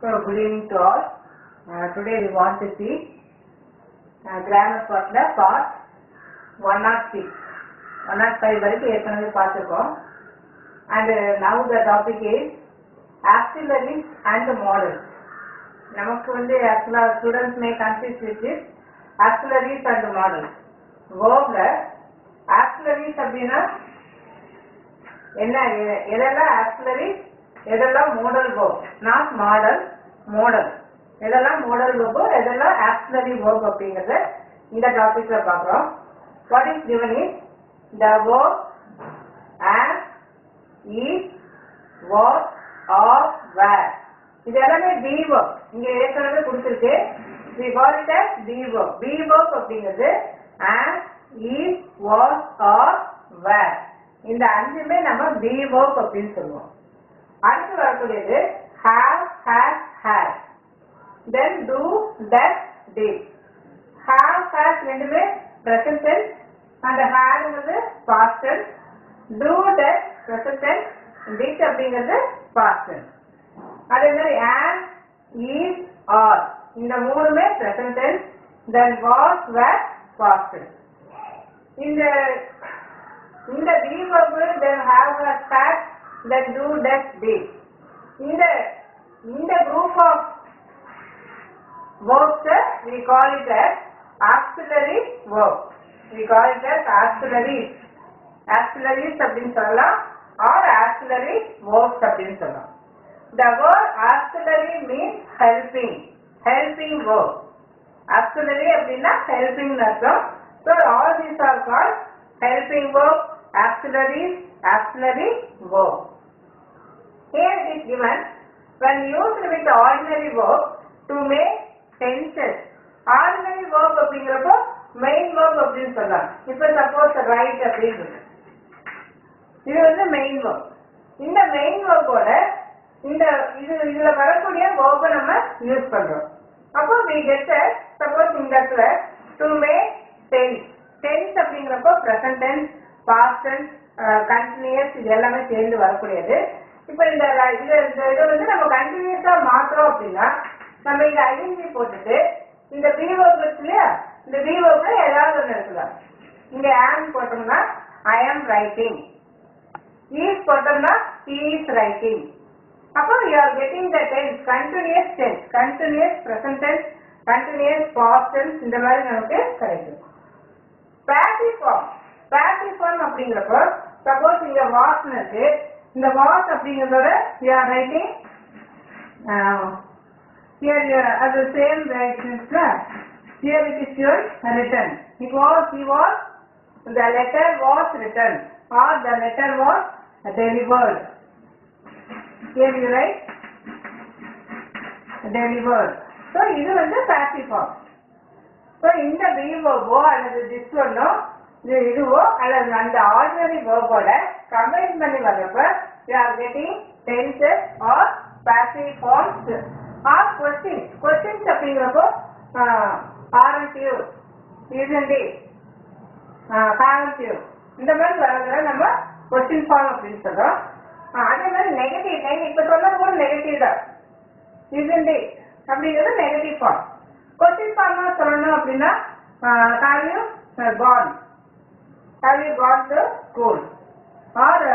So, good evening to all. Uh, today we want to see uh, grammar part ல part 106 105 வரைக்கும் ஏற்கனவே பார்த்திருக்கோம் and uh, now the topic is auxiliaries and models நமக்கு வந்து ஆக்சுவலா students may confuse with auxiliaries and modal வேர்ப்ல auxiliaries அப்படின்னா என்ன எ- எதெல்லாம் ஆக்சிலரிஸ் எதெல்லாம் modal verb not modal modal எதெல்லாம் மோடல் வேர்போ எதெல்லாம் ஆக்சிலரி வேர்ப் அப்படிங்கறத இந்த டாபிக்ல பார்க்குறோம் what is given is the verb as is was or were இது எல்லாமே பி verb இங்க ஏற்கனவே கொடுத்திருக்கு we call it as be verb be verb அப்படிங்கிறது as is was or were இந்த அஞ்சுமே நம்ம பி verb அப்படின்னு சொல்லுவோம் அடுத்து வரக்கூடியது have has had then do does did have has ரெண்டுமே present tense and had ங்கிறது past tense do does present tense did அப்படிங்கிறது past tense அதே மாதிரி am is are இந்த மூணுமே present tense then was were past tense இந்த இந்த be verb then have has had then do does did இந்த இந்த group of verbs we call it as auxiliary verb we call it as auxiliaries auxiliaries அப்படின்னு சொல்லலாம் or auxiliary verbs அப்படின்னு சொல்லலாம் the word auxiliary means helping helping verb auxiliary அப்படின்னா helping னு அர்த்தம் so all these are called helping verb auxiliaries auxiliary verb here it is given when used with ordinary verb to make tenses ordinary verb அப்படிங்கிறப்போ main verb அப்படின்னு சொல்லலாம் இப்ப suppose right அப்படின்னு இது வந்து மெயின் verb இந்த மெயின் verb-ஓட இந்த இது இதுல வரக்கூடிய verb நம்ம யூஸ் பண்றோம் அப்போ we get a suppose இந்த இடத்துல to make tense tense அப்படிங்கிறப்போ present tense past tense uh, continuous இது எல்லாமே சேர்ந்து வரக்கூடியது இப்போ இந்த ர- இது இந்த இதை வந்து நம்ம கண்டினியூஸா மாத்துறோம் அப்படின்னா நம்ம இங்க ஐடென்டி போட்டுட்டு இந்த பி verb இருக்கு இல்லையா இந்த பி verb-ல ஏதாவது ஒன்று இருக்கலாம் இங்க ஆம் போட்டோம்னா ஐ ஆம் ரைட்டிங் is போட்டோம்னா he is writing அப்போ you are getting the tense continuous tense continuous present tense continuous past tense இந்த மாதிரி நமக்கு கிடைக்கும் passive form passive form அப்படிங்கிறப்போ சப்போஸ் இங்க வாஸ் இருக்கு இந்த வாஸ் அப்படிங்கிறதோட you are writing uh, here you are at the same writing here it is your written it was he was the letter was written or the letter was delivered. Here you write delivered. So இது வந்து passive form. So இந்த be verb-ஓ அல்லது this one-ஓ இது இதுவோ அல்லது அந்த ordinary verb-ஓட combine பண்ணி வர்றப்ப you are getting tenses or passive forms or questions. Questions அப்படிங்கிறப்போ uh, aren't you, isn't it, uh, haven't you இந்த மாதிரி வரதுல நம்ம கொஸ்டின் ஃபார்ம் அப்படின்னு சொல்றோம் ஆஹ் அதே மாதிரி நெகட்டிவ் இப்ப சொன்னது கூட நெகட்டிவ் தான் isn't it அப்படிங்கிறது நெகட்டிவ் ஃபார்ம் கொஸ்டின் ஃபார்மா சொல்லணும் அப்படின்னா have you gone have you got to school or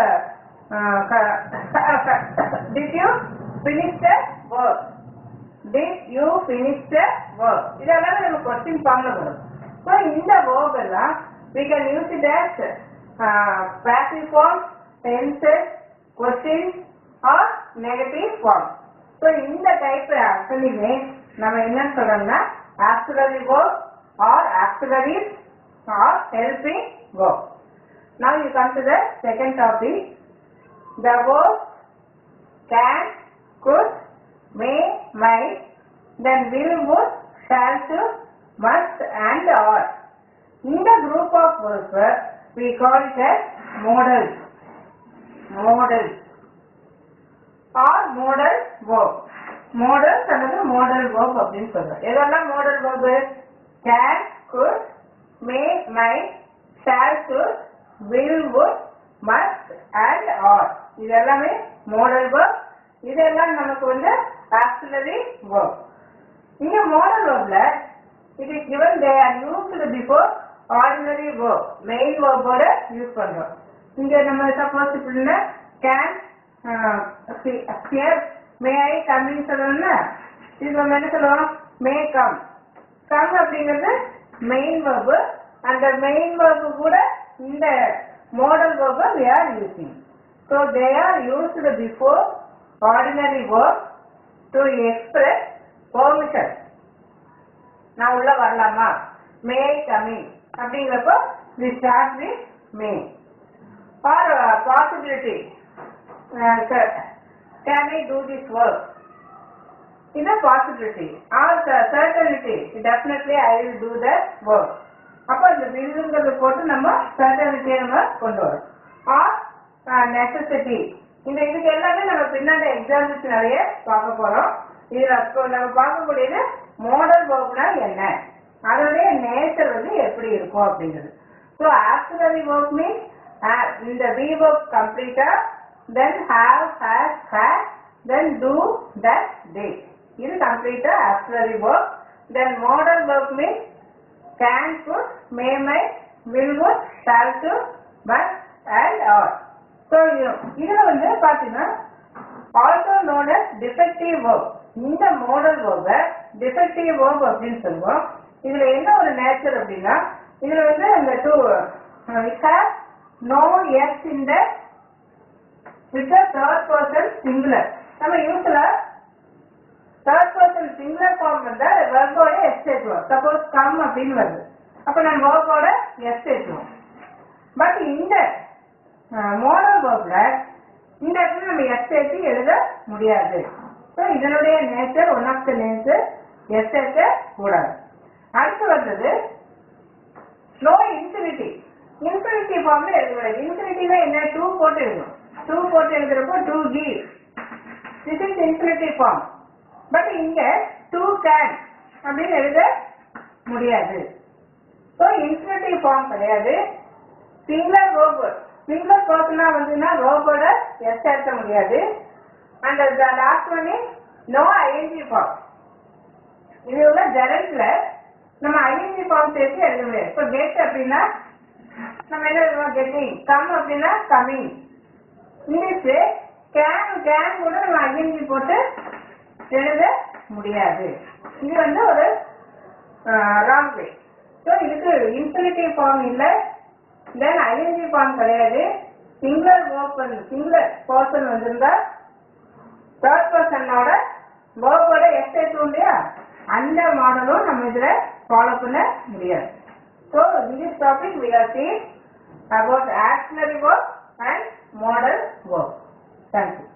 did you finish the work did you finish the work இதெல்லாமே நம்ம கொஸ்டின் ஃபார்ம்ல வரும் ஸோ இந்த verb எல்லாம் we can use it as uh, passive form, tenses, questions or negative form. So இந்த type ஆக்சுவலியுமே நம்ம என்ன சொல்றோம்னா ஆக்சுவலரி verb or auxiliaries or helping verb. Now you come to the second topic. The verb can, could, may, might, then will, would, shall to, must and are. இந்த group of verbs we call it as modals. Modals. Or modal verb. Modals அல்லது modal verb அப்படின்னு சொல்றோம். எதெல்லாம் modal verb? Can, could, may, might, shall to, will, would, must and are. இது எல்லாமே modal verb இதெல்லாம் நமக்கு வந்து ஆக்சிலரி verb இங்க மாடல் வேர்ப்ல it is given they are used before ordinary verb main வேர்போட யூஸ் பண்றோம் இங்க நம்ம சப்போஸ் இப்படின்னா can hear may I coming சொல்லணும்னா இது நம்ம என்ன சொல்லுவோம் மே கம் கம் அப்படிங்கிறது மெயின் வேர்பு அந்த மெயின் வேர்பு கூட இந்த மாடல் வேர்பை we are using so they are used before ordinary verb to express permission நான் உள்ள வரலாமா மே கமிங் அப்படிங்கிறப்போ we start with may or possibility can I do this work இது possibility or certainty definitely I will do the work அப்போ இந்த வில்லுங்கிறது போட்டு நம்ம சர்டனிட்டியை நம்ம கொண்டு வரோம் ஆர் நெசசிட்டி இந்த இதுக்கு எல்லாமே நம்ம பின்னாடி எக்ஸாம்பிள்ஸ் நிறைய பார்க்க போறோம் இதுல இப்போ நம்ம பார்க்கக்கூடியது மாடல் வேர்ப்னா என்ன அதனுடைய நேச்சர் வந்து எப்படி இருக்கும் அப்படிங்கிறது ஸோ ஆக்சுவலி ஒர்க் மீன்ஸ் இந்த வி ஒர்க் கம்ப்ளீட்டா then have has had then do that day இது கம்ப்ளீட்டா actually work then modal work means can put may my will would shall to but and are so இதுல வந்து பாத்தீங்கன்னா also known as defective verb இந்த modal வேர்பை defective verb அப்படின்னு சொல்லுவோம் இதுல என்ன ஒரு நேச்சர் அப்படின்னா இதுல வந்து அந்த do it has no s in the with third person singular நம்ம யூஸ்வலா தேர்ட் பர்சன் சிங்குலர் ஃபார்ம் வந்தா வெர்போட எஸ் சேர்த்துவோம் சப்போஸ் கம் அப்படின்னு வருது அப்ப நம்ம வெர்போட எஸ் சேர்த்துவோம் பட் இந்த மோடல் வேர்ப்ல இந்த இடத்துல நம்ம எஸ் சேர்த்து எழுத முடியாது ஸோ இதனுடைய nature one of the nature s சேர்க்க கூடாது அடுத்து வந்தது நோ இன்ஃபினிட்டி இன்ஃபினிட்டி ஃபார்ம்ல எழுதக்கூடாது இன்ஃபினிட்டினா என்ன டூ போட்டு எழுதணும் டூ போட்டு எழுதுறப்போ டூ ஜி this is infinity form but இங்க டூ கேன் அப்படின்னு எழுத முடியாது ஸோ இன்ஃபினிட்டி ஃபார்ம் கிடையாது சிங்குலர் ரோபோ சிங்குலர் பர்சனா வந்துன்னா ரோபோட எஸ் சேர்க்க முடியாது and last one no ING form இது உள்ள ஜெரண்ட்ல நம்ம ஐஎன்ஜி ஃபார்ம் சேர்த்து எழுத முடியாது இப்போ கெட் அப்படின்னா நம்ம என்ன எழுதுவோம் கெட்டிங் கம் அப்படின்னா கமிங் இங்கிலீஷ் கேன் கேன் கூட நம்ம ஐஎன்ஜி போட்டு எழுத முடியாது இது வந்து ஒரு ராங் வே ஸோ இதுக்கு இன்ஃபினிட்டிவ் ஃபார்ம் இல்லை தென் ஐஎன்ஜி ஃபார்ம் கிடையாது சிங்குலர் ஓப்பன் சிங்குலர் பர்சன் வந்திருந்தா தேர்ட் பர்சனோட வேர்போட எஸ்டேட் இல்லையா அந்த மாடலும் நம்ம இதுல ஃபாலோ பண்ண முடியாது so in this topic we are seeing about auxiliary verb and modal verb. Thank you.